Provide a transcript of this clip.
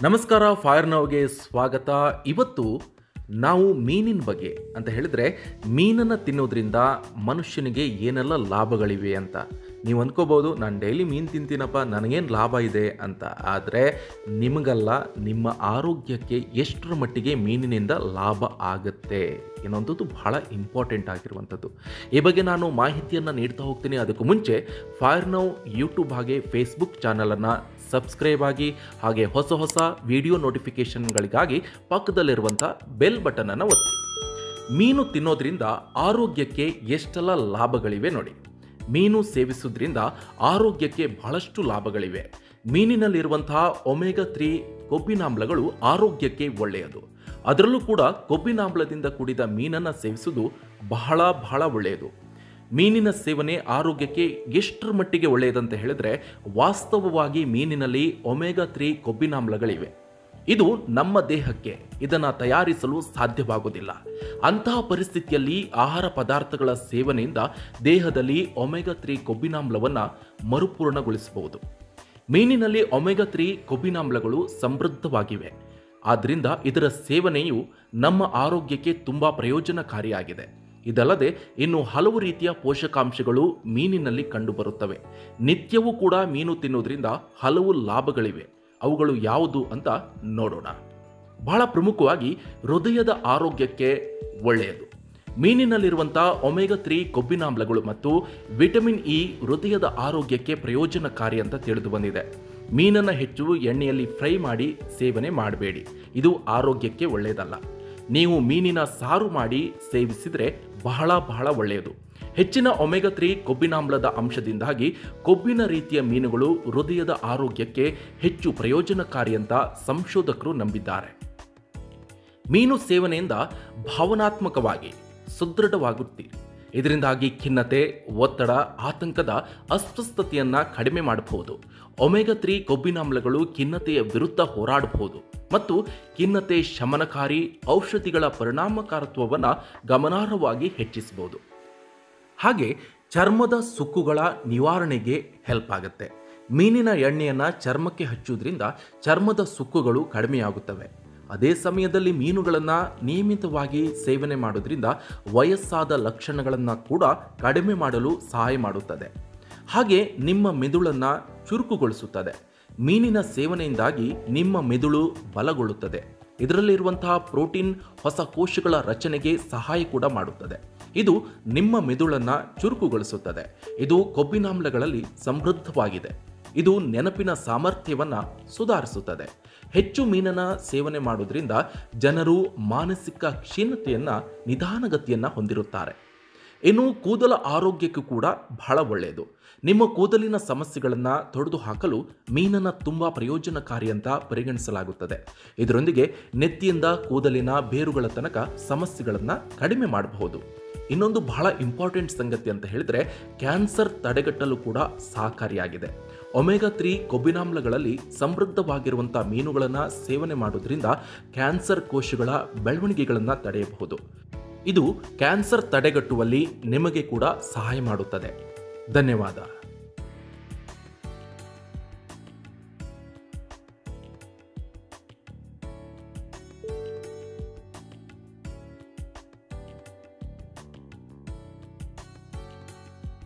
ನಮಸ್ಕಾರ ಫೈರ್ ನವ್ಗೆ ಸ್ವಾಗತ ಇವತ್ತು ನಾವು ಮೀನಿನ ಬಗ್ಗೆ ಅಂತ ಹೇಳಿದ್ರೆ ಮೀನನ್ನು ತಿನ್ನೋದ್ರಿಂದ ಮನುಷ್ಯನಿಗೆ ಏನೆಲ್ಲ ಲಾಭಗಳಿವೆ ಅಂತ ನೀವು ಅಂದ್ಕೋಬೋದು ನಾನು ಡೈಲಿ ಮೀನು ತಿಂತೀನಪ್ಪ ನನಗೇನು ಲಾಭ ಇದೆ ಅಂತ ಆದರೆ ನಿಮಗಲ್ಲ ನಿಮ್ಮ ಆರೋಗ್ಯಕ್ಕೆ ಎಷ್ಟರ ಮಟ್ಟಿಗೆ ಮೀನಿನಿಂದ ಲಾಭ ಆಗುತ್ತೆ ಅನ್ನೋಂಥದ್ದು ಬಹಳ ಇಂಪಾರ್ಟೆಂಟ್ ಆಗಿರುವಂಥದ್ದು ಈ ಬಗ್ಗೆ ನಾನು ಮಾಹಿತಿಯನ್ನು ನೀಡ್ತಾ ಹೋಗ್ತೀನಿ ಅದಕ್ಕೂ ಮುಂಚೆ ಫೈರ್ ನೌ ಯೂಟ್ಯೂಬ್ ಹಾಗೆ ಫೇಸ್ಬುಕ್ ಚಾನಲನ್ನು ಸಬ್ಸ್ಕ್ರೈಬ್ ಆಗಿ ಹಾಗೆ ಹೊಸ ಹೊಸ ವಿಡಿಯೋ ನೋಟಿಫಿಕೇಷನ್ಗಳಿಗಾಗಿ ಪಕ್ಕದಲ್ಲಿರುವಂಥ ಬೆಲ್ ಬಟನನ್ನು ಒತ್ತಿ ಮೀನು ತಿನ್ನೋದ್ರಿಂದ ಆರೋಗ್ಯಕ್ಕೆ ಎಷ್ಟೆಲ್ಲ ಲಾಭಗಳಿವೆ ನೋಡಿ ಮೀನು ಸೇವಿಸೋದ್ರಿಂದ ಆರೋಗ್ಯಕ್ಕೆ ಬಹಳಷ್ಟು ಲಾಭಗಳಿವೆ ಮೀನಿನಲ್ಲಿರುವಂತಹ ಒಮೆಗಾ ತ್ರೀ ಕೊಬ್ಬಿನಾಮ್ಲಗಳು ಆರೋಗ್ಯಕ್ಕೆ ಒಳ್ಳೆಯದು ಅದರಲ್ಲೂ ಕೂಡ ಕೊಬ್ಬಿನಾಮ್ಲದಿಂದ ಕೂಡಿದ ಮೀನನ್ನು ಸೇವಿಸುವುದು ಬಹಳ ಬಹಳ ಒಳ್ಳೆಯದು ಮೀನಿನ ಸೇವನೆ ಆರೋಗ್ಯಕ್ಕೆ ಎಷ್ಟರ ಮಟ್ಟಿಗೆ ಒಳ್ಳೆಯದಂತ ಹೇಳಿದ್ರೆ ವಾಸ್ತವವಾಗಿ ಮೀನಿನಲ್ಲಿ ಒಮೆಗಾ ತ್ರೀ ಕೊಬ್ಬಿನಾಮ್ಲಗಳಿವೆ ಇದು ನಮ್ಮ ದೇಹಕ್ಕೆ ಇದನ್ನು ತಯಾರಿಸಲು ಸಾಧ್ಯವಾಗುವುದಿಲ್ಲ ಅಂತಹ ಪರಿಸ್ಥಿತಿಯಲ್ಲಿ ಆಹಾರ ಪದಾರ್ಥಗಳ ಸೇವನೆಯಿಂದ ದೇಹದಲ್ಲಿ ಒಮೆಗಾ ತ್ರೀ ಕೊಬ್ಬಿನಾಮ್ಲವನ್ನು ಮರುಪೂರ್ಣಗೊಳಿಸಬಹುದು ಮೀನಿನಲ್ಲಿ ಒಮೆಗಾ ತ್ರೀ ಕೊಬ್ಬಿನಾಮ್ಲಗಳು ಸಮೃದ್ಧವಾಗಿವೆ ಆದ್ದರಿಂದ ಇದರ ಸೇವನೆಯು ನಮ್ಮ ಆರೋಗ್ಯಕ್ಕೆ ತುಂಬ ಪ್ರಯೋಜನಕಾರಿಯಾಗಿದೆ ಇದಲ್ಲದೆ ಇನ್ನು ಹಲವು ರೀತಿಯ ಪೋಷಕಾಂಶಗಳು ಮೀನಿನಲ್ಲಿ ಕಂಡುಬರುತ್ತವೆ ನಿತ್ಯವೂ ಕೂಡ ಮೀನು ತಿನ್ನೋದ್ರಿಂದ ಹಲವು ಲಾಭಗಳಿವೆ ಅವುಗಳು ಯಾವುದು ಅಂತ ನೋಡೋಣ ಬಹಳ ಪ್ರಮುಖವಾಗಿ ಹೃದಯದ ಆರೋಗ್ಯಕ್ಕೆ ಒಳ್ಳೆಯದು ಮೀನಿನಲ್ಲಿರುವಂಥ ಒಮೆಗಾ ತ್ರೀ ಕೊಬ್ಬಿನಾಮ್ಲಗಳು ಮತ್ತು ವಿಟಮಿನ್ ಇ ಹೃದಯದ ಆರೋಗ್ಯಕ್ಕೆ ಪ್ರಯೋಜನಕಾರಿ ಅಂತ ತಿಳಿದು ಬಂದಿದೆ ಮೀನನ್ನು ಹೆಚ್ಚು ಎಣ್ಣೆಯಲ್ಲಿ ಫ್ರೈ ಮಾಡಿ ಸೇವನೆ ಮಾಡಬೇಡಿ ಇದು ಆರೋಗ್ಯಕ್ಕೆ ಒಳ್ಳೆಯದಲ್ಲ ನೀವು ಮೀನಿನ ಸಾರು ಮಾಡಿ ಸೇವಿಸಿದರೆ ಬಹಳ ಬಹಳ ಒಳ್ಳೆಯದು ಹೆಚ್ಚಿನ ಒಮೆಗಾ ತ್ರೀ ಕೊಬ್ಬಿನಾಮ್ಲದ ಅಂಶದಿಂದಾಗಿ ಕೊಬ್ಬಿನ ರೀತಿಯ ಮೀನುಗಳು ಹೃದಯದ ಆರೋಗ್ಯಕ್ಕೆ ಹೆಚ್ಚು ಪ್ರಯೋಜನಕಾರಿ ಅಂತ ಸಂಶೋಧಕರು ನಂಬಿದ್ದಾರೆ ಮೀನು ಸೇವನೆಯಿಂದ ಭಾವನಾತ್ಮಕವಾಗಿ ಸುದೃಢವಾಗುತ್ತೀರಿ ಇದರಿಂದಾಗಿ ಖಿನ್ನತೆ ಒತ್ತಡ ಆತಂಕದ ಅಸ್ವಸ್ಥತೆಯನ್ನ ಕಡಿಮೆ ಮಾಡಬಹುದು ಒಮೆಗಾ ತ್ರೀ ಕೊಬ್ಬಿನಾಮ್ಲಗಳು ಖಿನ್ನತೆಯ ವಿರುದ್ಧ ಹೋರಾಡಬಹುದು ಮತ್ತು ಖಿನ್ನತೆ ಶಮನಕಾರಿ ಔಷಧಿಗಳ ಪರಿಣಾಮಕಾರತ್ವವನ್ನು ಗಮನಾರ್ಹವಾಗಿ ಹೆಚ್ಚಿಸಬಹುದು ಹಾಗೆ ಚರ್ಮದ ಸುಕ್ಕುಗಳ ನಿವಾರಣೆಗೆ ಹೆಲ್ಪ್ ಆಗುತ್ತೆ ಮೀನಿನ ಎಣ್ಣೆಯನ್ನು ಚರ್ಮಕ್ಕೆ ಹಚ್ಚುವುದರಿಂದ ಚರ್ಮದ ಸುಕ್ಕುಗಳು ಕಡಿಮೆಯಾಗುತ್ತವೆ ಅದೇ ಸಮಯದಲ್ಲಿ ಮೀನುಗಳನ್ನು ನಿಯಮಿತವಾಗಿ ಸೇವನೆ ಮಾಡೋದ್ರಿಂದ ವಯಸ್ಸಾದ ಲಕ್ಷಣಗಳನ್ನು ಕೂಡ ಕಡಿಮೆ ಮಾಡಲು ಸಹಾಯ ಮಾಡುತ್ತದೆ ಹಾಗೆ ನಿಮ್ಮ ಮೆದುಳನ್ನು ಚುರುಕುಗೊಳಿಸುತ್ತದೆ ಮೀನಿನ ಸೇವನೆಯಿಂದಾಗಿ ನಿಮ್ಮ ಮೆದುಳು ಬಲಗೊಳ್ಳುತ್ತದೆ ಇದರಲ್ಲಿರುವಂತಹ ಪ್ರೋಟೀನ್ ಹೊಸ ಕೋಶಗಳ ರಚನೆಗೆ ಸಹಾಯ ಕೂಡ ಮಾಡುತ್ತದೆ ಇದು ನಿಮ್ಮ ಮೆದುಳನ್ನು ಚುರುಕುಗೊಳಿಸುತ್ತದೆ ಇದು ಕೊಬ್ಬಿನಾಮ್ಲಗಳಲ್ಲಿ ಸಮೃದ್ಧವಾಗಿದೆ ಇದು ನೆನಪಿನ ಸಾಮರ್ಥ್ಯವನ್ನು ಸುಧಾರಿಸುತ್ತದೆ ಹೆಚ್ಚು ಮೀನನ ಸೇವನೆ ಮಾಡೋದ್ರಿಂದ ಜನರು ಮಾನಸಿಕ ಕ್ಷೀಣತೆಯನ್ನು ನಿಧಾನಗತಿಯನ್ನು ಹೊಂದಿರುತ್ತಾರೆ ಇನ್ನು ಕೂದಲ ಆರೋಗ್ಯಕ್ಕೂ ಕೂಡ ಬಹಳ ಒಳ್ಳೆಯದು ನಿಮ್ಮ ಕೂದಲಿನ ಸಮಸ್ಯೆಗಳನ್ನು ತೊಡೆದು ಹಾಕಲು ಮೀನನ್ನು ತುಂಬ ಪ್ರಯೋಜನಕಾರಿ ಅಂತ ಪರಿಗಣಿಸಲಾಗುತ್ತದೆ ಇದರೊಂದಿಗೆ ನೆತ್ತಿಯಿಂದ ಕೂದಲಿನ ಬೇರುಗಳ ತನಕ ಸಮಸ್ಯೆಗಳನ್ನು ಕಡಿಮೆ ಮಾಡಬಹುದು ಇನ್ನೊಂದು ಬಹಳ ಇಂಪಾರ್ಟೆಂಟ್ ಸಂಗತಿ ಅಂತ ಹೇಳಿದ್ರೆ ಕ್ಯಾನ್ಸರ್ ತಡೆಗಟ್ಟಲು ಕೂಡ ಸಹಕಾರಿಯಾಗಿದೆ ಒಮೆಗಾ ತ್ರೀ ಕೊಬ್ಬಿನಾಮ್ಲಗಳಲ್ಲಿ ಸಮೃದ್ಧವಾಗಿರುವಂಥ ಮೀನುಗಳನ್ನು ಸೇವನೆ ಮಾಡೋದ್ರಿಂದ ಕ್ಯಾನ್ಸರ್ ಕೋಶಗಳ ಬೆಳವಣಿಗೆಗಳನ್ನು ತಡೆಯಬಹುದು ಇದು ಕ್ಯಾನ್ಸರ್ ತಡೆಗಟ್ಟುವಲ್ಲಿ ನಿಮಗೆ ಕೂಡ ಸಹಾಯ ಮಾಡುತ್ತದೆ ಧನ್ಯವಾದ